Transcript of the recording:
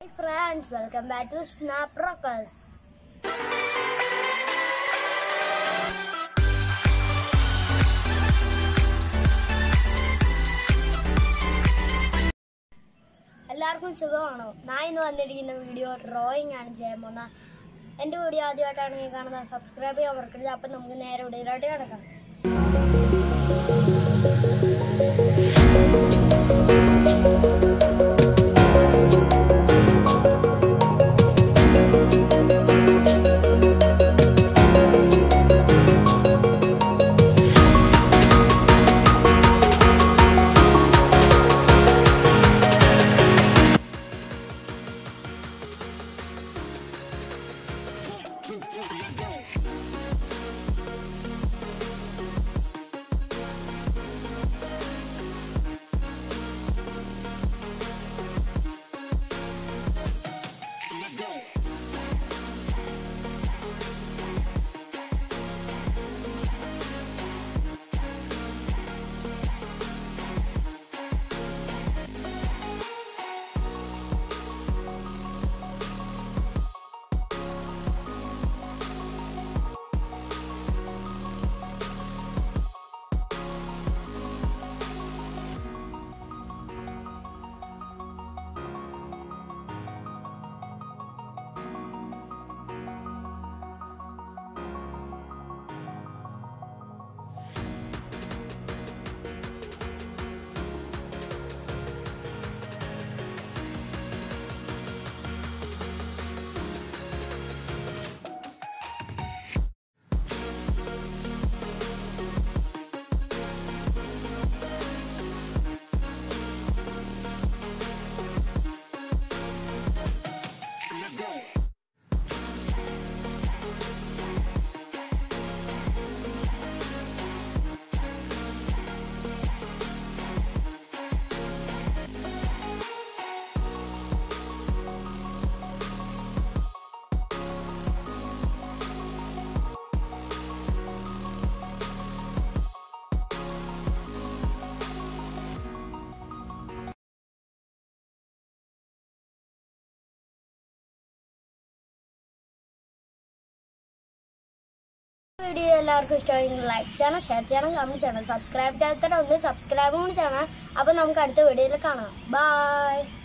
Hey friends, welcome back to Snap Rockers. എല്ലാവർക്കും സുഖമാണോ ഞാൻ ഇന്ന് വന്നിരിക്കുന്ന വീഡിയോ ഡ്രോയിങ് ആണ് ചെയ്യാൻ പോകുന്ന എൻ്റെ വീഡിയോ ആദ്യമായിട്ടാണ് നിങ്ങൾ കാണുന്നത് സബ്സ്ക്രൈബ് ചെയ്യാൻ മറക്കരുത് അപ്പം നമുക്ക് നേരെ വീഡിയോയിലോട്ട് കിടക്കാം വീഡിയോ എല്ലാവർക്കും ഇഷ്ടമായെങ്കിൽ ലൈക്ക് ചെയ്യണം ഷെയർ ചെയ്യണം കമന്റ് ചെയ്യണം സബ്സ്ക്രൈബ് ചെയ്യാത്തവരെ ഒന്ന് സബ്സ്ക്രൈബ് കൂടി ചെയ്യണം അപ്പം നമുക്ക് അടുത്ത വീഡിയോയിൽ കാണാം ബൈ